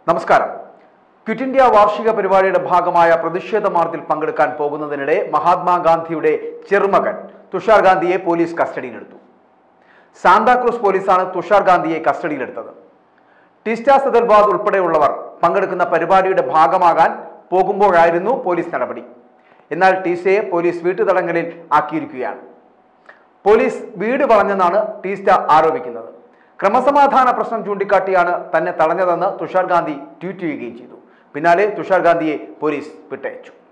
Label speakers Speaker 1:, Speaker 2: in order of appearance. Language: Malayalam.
Speaker 1: നമസ്കാരം ക്വിറ്റ് ഇന്ത്യ വാർഷിക പരിപാടിയുടെ ഭാഗമായ പ്രതിഷേധ മാർച്ചിൽ പങ്കെടുക്കാൻ പോകുന്നതിനിടെ മഹാത്മാഗാന്ധിയുടെ ചെറുമകൻ തുഷാർ ഗാന്ധിയെ പോലീസ് കസ്റ്റഡിയിലെടുത്തു സാന്താക്രൂസ് പോലീസാണ് തുഷാർ ഗാന്ധിയെ കസ്റ്റഡിയിലെടുത്തത് ടിസ്റ്റ സദൽവാദ് ഉൾപ്പെടെയുള്ളവർ പങ്കെടുക്കുന്ന പരിപാടിയുടെ ഭാഗമാകാൻ പോകുമ്പോഴായിരുന്നു പോലീസ് നടപടി എന്നാൽ ടീസ്റ്റയെ പോലീസ് വീട്ടുതടങ്കലിൽ ആക്കിയിരിക്കുകയാണ് പോലീസ് വീട് വളഞ്ഞെന്നാണ് ടീസ്റ്റ ആരോപിക്കുന്നത് ക്രമസമാധാന പ്രശ്നം ചൂണ്ടിക്കാട്ടിയാണ് തന്നെ തടഞ്ഞതെന്ന് തുഷാർ ഗാന്ധി ട്വീറ്റ് ചെയ്യുകയും ചെയ്തു പിന്നാലെ തുഷാർ ഗാന്ധിയെ പോലീസ് വിട്ടയച്ചു